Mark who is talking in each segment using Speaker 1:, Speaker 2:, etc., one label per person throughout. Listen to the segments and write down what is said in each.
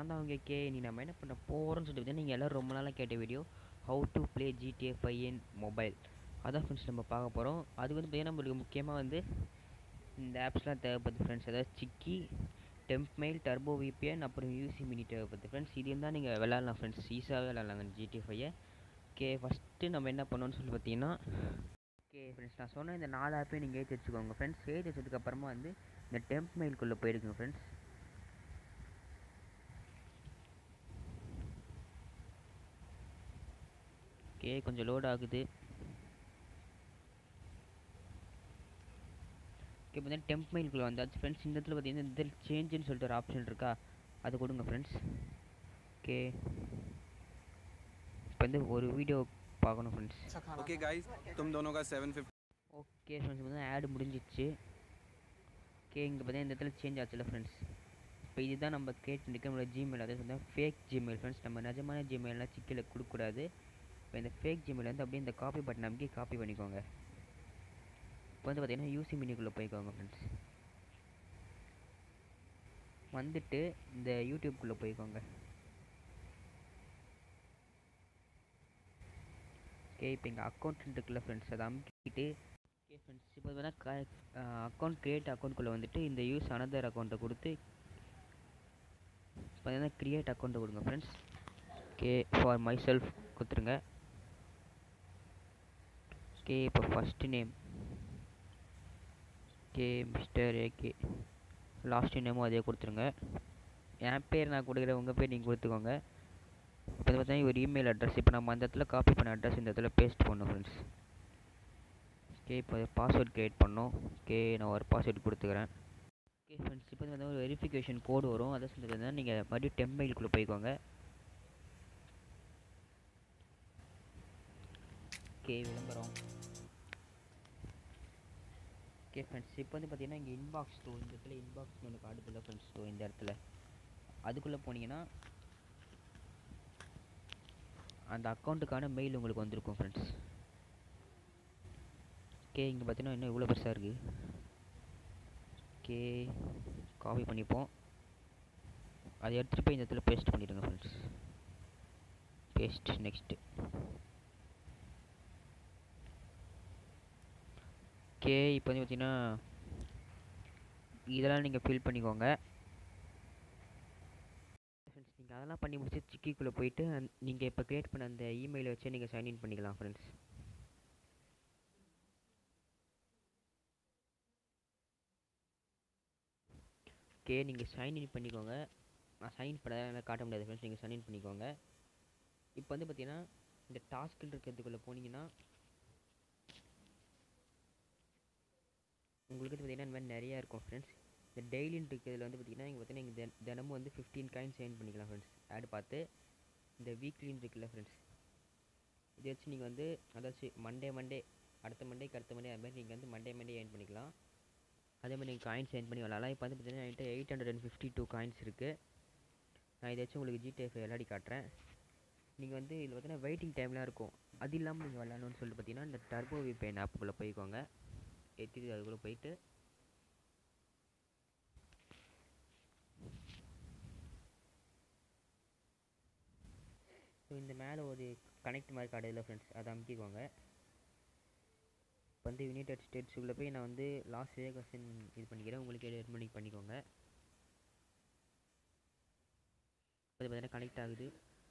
Speaker 1: நான் தான் அவங்க கே நீ நம்ம என்ன பண்ண போகிறோம்னு சொல்லிட்டு நீங்கள் எல்லோரும் ரொம்ப நாளாக கேட்ட video how to play GTA five in mobile அதான் ஃப்ரெண்ட்ஸ் நம்ம பார்க்க போகிறோம் அது வந்து பார்த்தீங்கன்னா நம்மளுக்கு முக்கியமாக வந்து இந்த ஆப்ஸ்லாம் தேவைப்படுது ஃப்ரெண்ட்ஸ் அதாவது சிக்கி டெம்ப் மெயில் டர்போ விபிஎன் அப்புறம் யூசி மினி தேவைப்படுது ஃப்ரெண்ட்ஸ் இது இருந்தால் நீங்கள் விளாட்லாம் ஃப்ரெண்ட்ஸ் ஈஸியாகவே விளாட்லாங்க ஜிடிஏ ஃபைவை ஓகே ஃபஸ்ட்டு நம்ம என்ன பண்ணோன்னு சொல்லி பார்த்தீங்கன்னா ஓகே ஃப்ரெண்ட்ஸ் நான் சொன்ன இந்த நாலு ஆப்பையும் நீங்கள் ஏற்றி வச்சுக்கோங்க ஃப்ரெண்ட்ஸ் ஏற்றி வச்சதுக்கப்புறமா வந்து இந்த டெம்ப் மெயிலுக்குள்ளே போயிடுங்க ஃப்ரெண்ட்ஸ் ஓகே கொஞ்சம் லோட் ஆகுது ஓகே இப்போ வந்து டெம்ப் மெயிலுக்குள்ளே வந்தாச்சு ஃப்ரெண்ட்ஸ் இந்த இடத்துல பார்த்தீங்கன்னா இந்த இடத்துல சேஞ்சுன்னு சொல்லிட்டு ஒரு ஆப்ஷன் இருக்கா அது கொடுங்க ஃப்ரெண்ட்ஸ் ஓகே இப்போ வந்து ஒரு வீடியோ பார்க்கணும் ஃப்ரெண்ட்ஸ்
Speaker 2: ओके गाइस तुम दोनों का 750
Speaker 1: ஓகே ஃப்ரெண்ட்ஸ் வந்து ஆடு முடிஞ்சிச்சு ஓகே இங்கே பார்த்தீங்கன்னா இந்த இடத்துல சேஞ்ச் ஆச்சுல ஃப்ரெண்ட்ஸ் இப்போ இதுதான் நம்ம கிரியேட் பண்ணிக்க நம்மளோட ஜிமெயில் அதாவது வந்து ஃபேக் ஜிமெயில் ஃப்ரெண்ட்ஸ் நம்ம நிஜமான ஜிமெயிலாம் சிக்கில் கொடுக்கக்கூடாது இப்போ இந்த ஃபேக் ஜிமெயில் வந்து அப்படியே இந்த காப்பி பட்டன் அமைக்கி காப்பி பண்ணிக்கோங்க இப்போ வந்து பார்த்தீங்கன்னா யூசி மினிக்குள்ளே போய்க்கோங்க ஃப்ரெண்ட்ஸ் வந்துட்டு இந்த யூடியூப்குள்ளே போய்க்கோங்க ஓகே இப்போ எங்கள் அக்கௌண்ட் இருக்குல்ல ஃப்ரெண்ட்ஸ் அதை அமுக்கிட்டு ஓகே ஃப்ரெண்ட்ஸ் இப்போ பார்த்தீங்கன்னா அக்கௌண்ட் க்ரியேட் அக்கௌண்ட்குள்ளே வந்துட்டு இந்த யூஸ் அனதர் அக்கௌண்ட்டை கொடுத்து பார்த்தீங்கன்னா க்ரியேட் அக்கௌண்ட்டை கொடுங்க friends okay for myself கொடுத்துருங்க ஓகே இப்போ first name okay mister AK last நேமும் அதே கொடுத்துருங்க என் பேர் நான் கொடுக்குறேன் உங்கள் பேர் நீங்கள் கொடுத்துக்கோங்க இப்போ வந்து பார்த்தீங்கன்னா ஒரு இமெயில் அட்ரஸ் இப்போ நம்ம அந்த இடத்துல காப்பி பண்ண அட்ரஸ் இந்த இடத்துல பேஸ்ட் பண்ணணும் ஃப்ரெண்ட்ஸ் ஓகே இப்போ பாஸ்வேர்ட் க்ரியேட் பண்ணோம் ஓகே நான் ஒரு பாஸ்வேர்ட் கொடுத்துக்கிறேன் ஓகே ஃப்ரெண்ட்ஸ் இப்போ வந்து ஒரு வெரிஃபிகேஷன் கோடு வரும் அதை சொல்லுறது நீங்கள் மறுபடியும் டெம்மெயிலுக்குள்ளே போய்க்கோங்க ஓகே விளம்பரம் ஓகே ஃப்ரெண்ட்ஸ் இப்போ வந்து பார்த்தீங்கன்னா இங்கே இன்பாக்ஸ் டூ இந்த இடத்துல இன்பாக்ஸ் ஒன்று காடுதில்ல ஃப்ரெண்ட்ஸ் டூ இந்த இடத்துல அதுக்குள்ளே போனீங்கன்னா அந்த அக்கௌண்ட்டுக்கான மெயில் உங்களுக்கு வந்திருக்கும் ஃப்ரெண்ட்ஸ் ஓகே இங்கே பார்த்தீங்கன்னா இன்னும் இவ்வளோ பெருசாக இருக்குது ஓகே காப்பி பண்ணிப்போம் அதை எடுத்துகிட்டு போய் இந்த இடத்துல பேஸ்ட் பண்ணிடுங்க ஃப்ரெண்ட்ஸ் பேஸ்ட் நெக்ஸ்ட்டு ஓகே இப்போ வந்து பார்த்தீங்கன்னா இதெல்லாம் நீங்கள் ஃபில் பண்ணிக்கோங்க ஃப்ரெண்ட்ஸ் நீங்கள் அதெல்லாம் பண்ணி முடிச்சு சிக்கிக்குள்ளே போயிட்டு நீங்கள் இப்போ க்ரியேட் பண்ண அந்த இமெயிலை வச்சு நீங்கள் சைன்இன் பண்ணிக்கலாம் ஃப்ரெண்ட்ஸ் ஓகே நீங்கள் சைன்இன் பண்ணிக்கோங்க நான் சைன் பண்ண என்னால் காட்ட முடியாது ஃப்ரெண்ட்ஸ் நீங்கள் சைன்இன் பண்ணிக்கோங்க இப்போ வந்து பார்த்தீங்கன்னா இந்த டாஸ்க்குன்னு இருக்கிறதுக்குள்ளே போனீங்கன்னா உங்களுக்கு வந்து பார்த்தீங்கன்னா இந்த மாதிரி நிறையா இருக்கும் ஃப்ரெண்ட்ஸ் இந்த டெய்லின்னு இருக்கிறதுல வந்து பார்த்தீங்கன்னா இங்கே பார்த்தீங்கன்னா இங்கே தின- தினமும் வந்து ஃபிஃப்டீன் காயின் சைன் பண்ணிக்கலாம் ஃப்ரெண்ட்ஸ் ஆட் பார்த்து இந்த வீக்லின்னு இருக்குல்ல ஃப்ரெண்ட்ஸ் இதை வச்சு நீங்கள் வந்து அதாச்சும் மண்டே மண்டே அடுத்த மண்டேக்கு அடுத்த மண்டே அது மாதிரி நீங்கள் வந்து மண்டே மண்டே ஏர்ன் பண்ணிக்கலாம் அதே மாதிரி நீங்கள் காயின்ஸ் ஏர்ன் பண்ணி விளாட்லாம் இப்போ வந்து பார்த்தீங்கன்னா என்கிட்ட eight hundred and fifty two coins இருக்குது நான் இதை வச்சு உங்களுக்கு ஜிடிஎஃப் விளையாடி காட்டுறேன் நீங்கள் வந்து இதில் பார்த்தீங்கன்னா வெயிட்டிங் டைம்லாம் இருக்கும் அது இல்லாமல் நீங்கள் விளாட்ணுன்னு சொல்லிட்டு பார்த்தீங்கன்னா இந்த டர்போ விபேன் ஆப்புக்குள்ளே போய்க்கோங்க ஏற்றி அதுக்குள்ளே போயிட்டு ஸோ இந்த மேலே ஒரு கனெக்ட் மாதிரி கார்டு இல்லை ஃப்ரெண்ட்ஸ் அதை அமுக்கிக்கோங்க இப்போ வந்து யுனைடெட் ஸ்டேட்ஸுக்குள்ளே போய் நான் வந்து லாஸ் வேகஸ்ன்னு இது பண்ணிக்கிறேன் உங்களுக்கு எடு பண்ணி பண்ணிக்கோங்க அது பார்த்தீங்கன்னா கனெக்ட் ஆகுது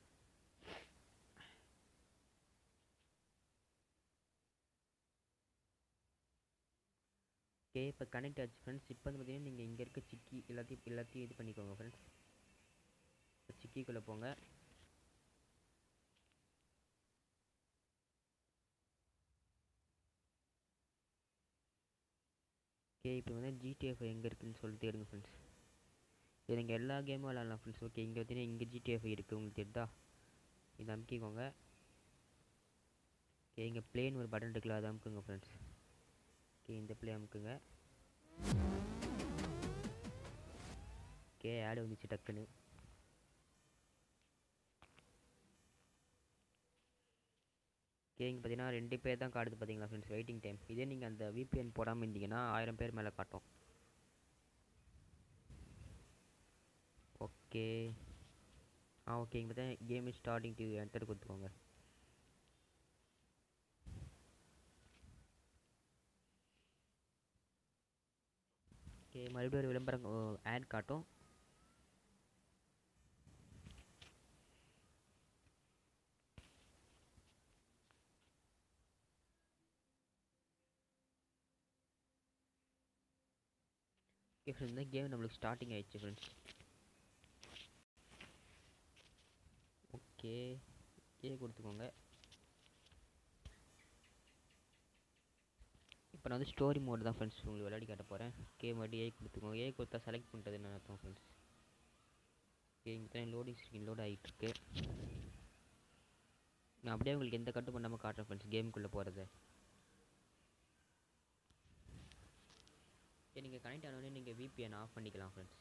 Speaker 1: ஓகே இப்போ கனெக்ட் ஆச்சு ஃப்ரெண்ட்ஸ் இப்போ வந்து பார்த்தீங்கன்னா நீங்கள் இங்கே இருக்க சிக்கி எல்லாத்தையும் எல்லாத்தையும் இது பண்ணிக்கோங்க ஃப்ரெண்ட்ஸ் சிக்கிக்குள்ளே போங்க ஓகே இப்போ வந்து ஜிடிஎஃப் எங்கே இருக்குன்னு சொல்லிட்டு எடுங்க ஃப்ரெண்ட்ஸ் இது நீங்கள் எல்லா கேமும் விளாட்லாம் ஃப்ரெண்ட்ஸ் ஓகே இங்கே பார்த்தீங்கன்னா இங்கே ஜிடிஎஃப் இருக்குது உங்களுக்கு தெரியுதா இதை அமுக்கிக்கோங்க ஓகே இங்கே பிளேன் ஒரு பட்டன் இருக்குல்ல அதை அமுக்குங்க ஃப்ரெண்ட்ஸ் ஓகே இந்த பிளே அமுக்குங்க ஓகே ஆடு வந்துச்சு டக்குன்னு ஓகே இங்கே பார்த்தீங்கன்னா ரெண்டு பேர் தான் காட்டுது பார்த்தீங்களா ஃப்ரெண்ட்ஸ் வெயிட்டிங் டைம் இதே நீங்கள் அந்த விபிஎன் போடாமல் இருந்தீங்கன்னா ஆயிரம் பேர் மேலே காட்டும் ஓகே ஆ ஓகே இங்கே பார்த்தா game is starting to enter கொடுத்துக்கோங்க ஓகே மறுபடியும் ஒரு விளம்பரம் ஆட் காட்டும் ஓகே ஃப்ரெண்ட்ஸ் இந்த கேம் நம்மளுக்கு ஸ்டார்டிங் ஆயிடுச்சு ஃப்ரெண்ட்ஸ் ஓகே ஏ கொடுத்துக்கோங்க இப்போ நான் வந்து ஸ்டோரி மோட் தான் ஃப்ரெண்ட்ஸ் உங்களுக்கு விளையாடி காட்ட போகிறேன் கே மறுபடியும் ஏ கொடுத்துக்கோங்க ஏ கொடுத்தா செலக்ட் பண்ணுறதுன்னு அர்த்தம் ஃப்ரெண்ட்ஸ் ஓகே இங்கே தான் லோடிங் ஸ்க்ரீன் லோட் ஆகிட்டுருக்கு நான் அப்படியே உங்களுக்கு எந்த கட்டு பண்ணாமல் காட்டுறேன் ஃப்ரெண்ட்ஸ் கேமுக்குள்ளே போகிறத ஓகே நீங்கள் கனெக்ட் ஆனோடனே நீங்கள் விபிஎன் ஆஃப் பண்ணிக்கலாம் ஃப்ரெண்ட்ஸ்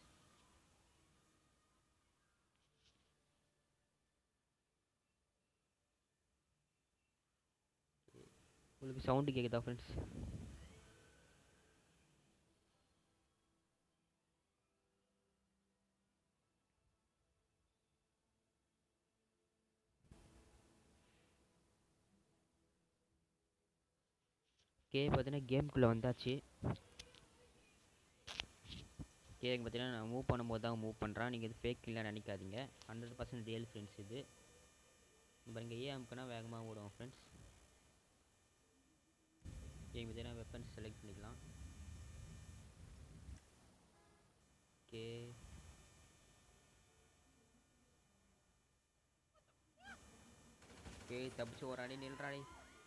Speaker 1: உங்களுக்கு சவுண்டு கேட்குதா ஃப்ரெண்ட்ஸ் ஓகே பார்த்தீங்கன்னா கேம்குள்ளே வந்தாச்சு ஓகே பார்த்தீங்கன்னா நான் மூவ் பண்ணும்போது தான் மூவ் பண்ணுறான் நீங்கள் இது ஃபேக் இல்லை நினைக்காதீங்க ஹண்ட்ரட் பர்சன்ட் ரியல் ஃப்ரெண்ட்ஸ் இது பாருங்க ஏ அமுக்குனா வேகமாக ஓடும் ஃப்ரெண்ட்ஸ் ஓகே பார்த்தீங்கன்னா வெப்பன்ஸ் செலக்ட் பண்ணிக்கலாம் ஓகே ஓகே தப்பிச்சு ஓராடி நில்றாடி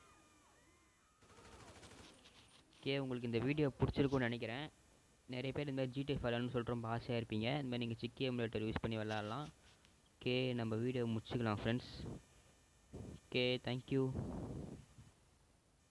Speaker 1: ஓகே உங்களுக்கு இந்த வீடியோ பிடிச்சிருக்கும்னு நினைக்கிறேன் நிறைய பேர் இந்த மாதிரி ஜிடி விளாட்னு சொல்லிட்டு ரொம்ப ஆசையாக இருப்பீங்க இந்த மாதிரி நீங்கள் சிக்கி எமுலேட்டர் யூஸ் பண்ணி விளாட்லாம் ஓகே நம்ம வீடியோ முடிச்சுக்கலாம் ஃப்ரெண்ட்ஸ் ஓகே தேங்க்யூ